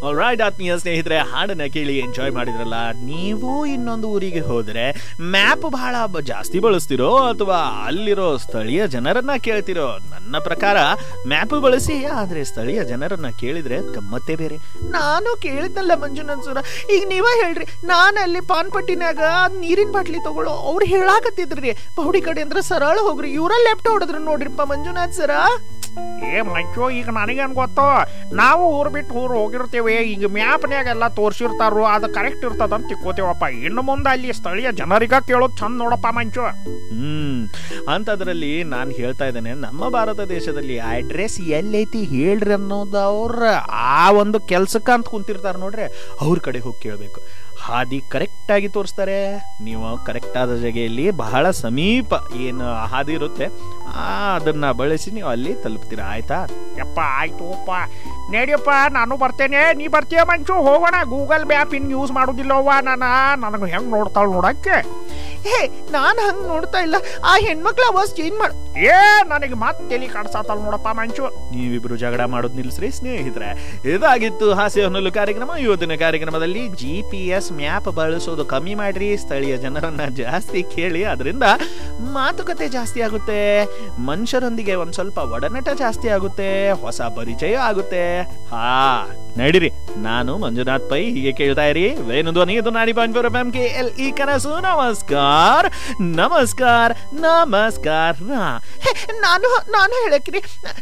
right ಆತ್ಮೀಯ ಸ್ನೇಹಿತರೆ ಹಾಡನ್ನ ಕೇಳಿ ಎಂಜಾಯ್ ಮಾಡಿದ್ರಲ್ಲ ನೀವು ಇನ್ನೊಂದು ಊರಿಗೆ ಹೋದ್ರೆ ಮ್ಯಾಪ್ ಬಹಳ ಬ- ಜಾಸ್ತಿ ಬಳಸ್ತಿರೋ ಅಥವಾ ಅಲ್ಲಿರೋ ಸ್ಥಳೀಯ ಜನರನ್ನ ಕೇಳ್ತಿರೋ ನನ್ನ ಪ್ರಕಾರ ಮ್ಯಾಪ್ ಬಳಸಿ ಆದ್ರೆ ಸ್ಥಳೀಯ ಜನರನ್ನ ಕೇಳಿದ್ರೆ ಗಮ್ಮತ್ತೇ ಬೇರೆ ನಾನು ಕೇಳಿದ್ನಲ್ಲ ಮಂಜುನಾಥ್ ಸರ ಈಗ ನೀವೇ ಹೇಳ್ರಿ ನಾನು ಅಲ್ಲಿ ಪಾನ್ಪಟ್ಟಿನಾಗ ನೀರಿನ ಬಾಟ್ಲಿ ತಗೊಳ್ಳೋ ಅವ್ರು ಹೇಳಾಕತ್ತಿದ್ರಿ ಪೌಡಿ ಕಡೆ ಅಂದ್ರೆ ಸರಳ ಹೋಗ್ರಿ ಇವರ ಲೆಫ್ಟ್ ಹೊಡೆದ್ರು ನೋಡ್ರಿಪ್ಪ ಮಂಜುನಾಥ್ ಸರ ಏ ಮಂಚು ಈಗ ನನಗೇನು ಗೊತ್ತು ನಾವು ಊರು ಬಿಟ್ಟು ಊರು ಹೋಗಿರ್ತೀವಿ ಈಗ ಮ್ಯಾಪ್ನ್ಯಾಗ ಎಲ್ಲ ತೋರಿಸಿರ್ತಾರೋ ಅದು ಕರೆಕ್ಟ್ ಇರ್ತದಂತ ತಿಕ್ಕೋತೀವಪ್ಪ ಇನ್ನು ಮುಂದೆ ಅಲ್ಲಿ ಸ್ಥಳೀಯ ಜನರಿಗ ಕೇಳೋದು ಚಂದ ನೋಡಪ್ಪ ಮಂಚು ಹ್ಮ್ ಅಂತದ್ರಲ್ಲಿ ನಾನು ಹೇಳ್ತಾ ಇದ್ದೇನೆ ನಮ್ಮ ಭಾರತ ದೇಶದಲ್ಲಿ ಅಡ್ರೆಸ್ ಎಲ್ಲೈತಿ ಹೇಳ್ರಿ ಅನ್ನೋದು ಅವ್ರ ಆ ಒಂದು ಕೆಲ್ಸಕ್ಕೆ ಅಂತ ಕುಂತಿರ್ತಾರೆ ನೋಡ್ರಿ ಅವ್ರ ಕಡೆ ಹೋಗಿ ಕೇಳಬೇಕು ಹಾದಿ ಕರೆಕ್ಟ್ ಆಗಿ ತೋರಿಸ್ತಾರೆ ನೀವು ಕರೆಕ್ಟ್ ಆದ ಜಾಗೆಯಲ್ಲಿ ಬಹಳ ಸಮೀಪ ಏನು ಹಾದಿ ಇರುತ್ತೆ ಆ, ಅದನ್ನ ಬಳಸಿ ನೀವು ಅಲ್ಲಿ ತಲುಪ್ತೀರಾ ಆಯ್ತಾ ಯಪ್ಪ ಆಯ್ತುಪ್ಪ ನಡಿಯಪ್ಪ ನಾನು ಬರ್ತೇನೆ ನೀ ಬರ್ತೀಯ ಮಂಚು ಹೋಗೋಣ ಗೂಗಲ್ ಮ್ಯಾಪ್ ಇನ್ನು ಯೂಸ್ ಮಾಡೋದಿಲ್ಲವ್ವ ನಾನು ನನಗೆ ಹೆಂಗೆ ನೋಡ್ತಾಳೆ ನೋಡಕ್ಕೆ ಹೇ ನಾನು ಹಂಗೆ ನೋಡ್ತಾ ಇಲ್ಲ ಆ ಹೆಣ್ಮಕ್ಳ ಅವಾಜ್ ಚೇಂಜ್ ಮಾಡ್ ಏ ನನಗೆ ಮತ್ತೆ ತಲೆ ಕಾಡ್ಸಾತಲ್ ನೋಡಪ್ಪ ಮಂಚು ನೀವಿಬ್ರು ಜಗಳ ಮಾಡೋದು ನಿಲ್ಸ್ರಿ ಸ್ನೇಹಿತರೆ ಇದಾಗಿತ್ತು ಹಾಸ್ಯ ಹೊನ್ನಲು ಕಾರ್ಯಕ್ರಮ ಇವತ್ತಿನ ಕಾರ್ಯಕ್ರಮದಲ್ಲಿ ಜಿ ಪಿ ಎಸ್ ಮ್ಯಾಪ್ ಬಳಸೋದು ಕಮ್ಮಿ ಮಾಡ್ರಿ ಸ್ಥಳೀಯ ಜನರನ್ನ ಜಾಸ್ತಿ ಕೇಳಿ ಅದರಿಂದ ಮಾತುಕತೆ ಜಾಸ್ತಿ ಆಗುತ್ತೆ ಮನುಷ್ಯರೊಂದಿಗೆ ಒಂದ್ ಸ್ವಲ್ಪ ಒಡನಾಟ ಜಾಸ್ತಿ ಆಗುತ್ತೆ ಹೊಸ ಪರಿಚಯ ಆಗುತ್ತೆ ಹಾ ನಡೀರಿ ನಾನು ಮಂಜುನಾಥ್ ಪೈ ಹೀಗೆ ಕೇಳ್ತಾ ಇರಿ ವೇಣು ಧ್ವನಿ ಇದು ninety point four M K L ಈ ಕನಸು ನಮಸ್ಕಾರ ನಮಸ್ಕಾರ ನಮಸ್ಕಾರ ಹೇ, ನಾನು ನಾನು ಹೇಳಕ್ರಿ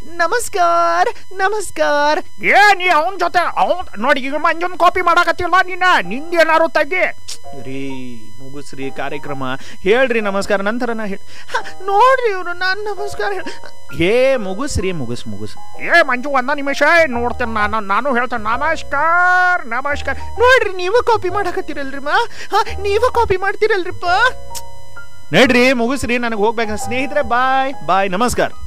ನಮಸ್ಕಾರ ನಮಸ್ಕಾರ ಏ ನೀ ಅವನ ಜೊತೆ ಅವನ್ ನೋಡಿ ಈಗ ಮಂಜುನ್ ಕಾಪಿ ಮಾಡಕತ್ತಿಲ್ಲ ನೀನ ನಿಂದೇನಾರು ತೆಗಿ ರೀ ಮುಗಿಸ್ರಿ ಕಾರ್ಯಕ್ರಮ ಹೇಳ್ರಿ ನಮಸ್ಕಾರ ನಂತರ ನಾ ಹೇಳಿ ನೋಡ್ರಿ ಇವರು ನಾನು ನಮಸ್ಕಾರ ಹೇಳ್- ಹೇ ಮುಗಿಸ್ರಿ ಮುಗಿಸ್ ಮುಗಿಸ್ ಏ ಮಂಜು ಒಂದ ನಿಮಿಷ ನೋಡ್ತೇನೆ ನಾನು ನಾನು ಹೇಳ್ತೇನೆ ನಮಸ್ಕಾರ ನಮಸ್ಕಾರ ನೋಡ್ರಿ ನೀವು ಕಾಪಿ ಮಾಡಕತ್ತೀರಲ್ರಿ ಮಾ ಹಾ ನೀವು ಕಾಪಿ ಮಾಡ್ತೀರಲ್ರಿಪ್ಪ ನಡ್ರಿ ಮುಗಿಸ್ರಿ ನನಗೆ ಹೋಗ್ಬೇಕು ಸ್ನೇಹಿತರೆ ಬಾಯ್ ಬಾಯ್ ನಮಸ್ಕಾರ